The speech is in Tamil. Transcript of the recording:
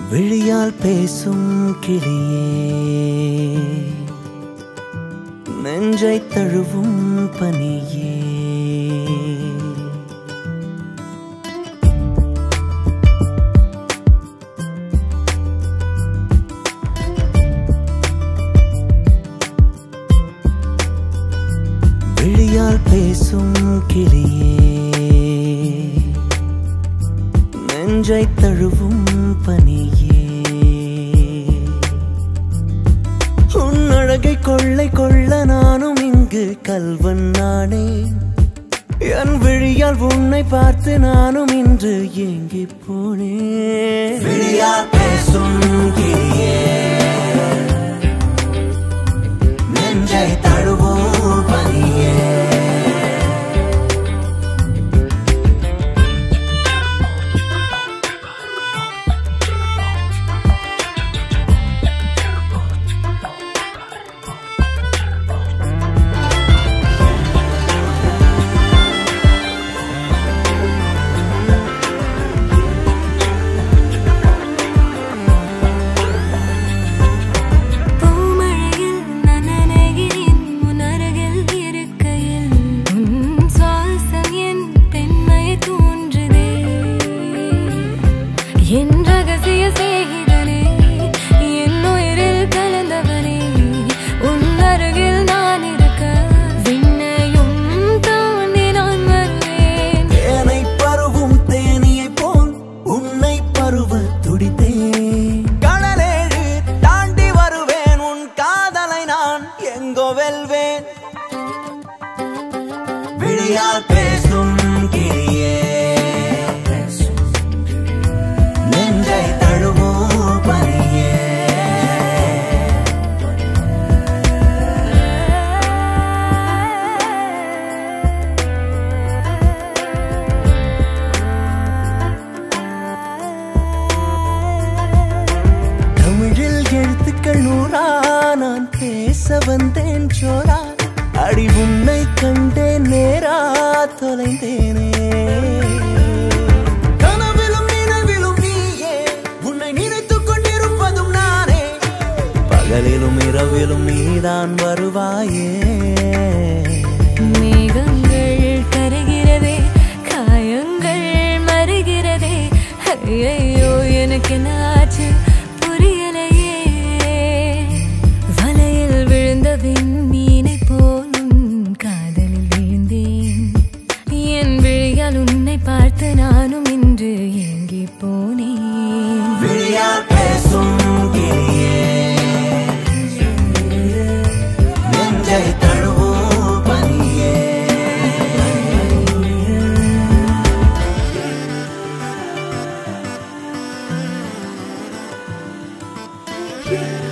விழியால் பேசும் கிளியே நெஞ்சை தழுவும் பனியே விழியால் பேசும் கிளியே நெஞ்சை தழுவும் பனியே உன் அழகை கொள்ளை கொள்ள நானும் இங்கு கல்வன் நானே என் விழியால் உன்னை பார்த்து நானும் இன்று ஏங்கி போனேன் விழியால் பேசும் கிளியே நெஞ்சை தழுவும் பனியே பூமழையில் நான் நனைகிறேன் உன் அருகில் இருக்கையில் உன் சுவாசம் என் பெண்மையை தூண்டுதே என் ரகசிய சிநேகிதனே என் உயிரில் கலந்தவனே உன் அருகில் நான் இருக்க விண்ணையும் தாண்டி நான் வருவேன் தேனை பருவும் தேனியை போல் உன்னை பருவ துடித்தேன் கடலேழு தாண்டி வருவேன் உன் காதலை நான் எங்கோ வெல்வேன் விழியால் பேசும் கிளியே நெஞ்சை தழுவும் பனியே தமிழில் எழுத்துக்கள் நூறா நான் பேச வந்தேன் சோரா அடி உன்னை கண்டேன் நேரா தொலைந்தேனே கனவிலும் நினைவிலும் நீயே உன்னை நினைத்துக் கொண்டிருப்பதும் நானே பகலிலும் இரவிலும் நீதான் வருவாயே மேகங்கள் கருகிறதே காயங்கள் மறுகிறதே ஐயோ எனக்கு என்னாச்சு புரியலையே வலையில் விழுந்த விண்மீனை போலும் காதலில் விழுந்தேன் என் விழியால் உன்னை பார்த்து நானும் இன்று ஏங்கி போனேன் விழியால் பேசும் கிளியே நெஞ்சை தழுவும் பனியே Yeah.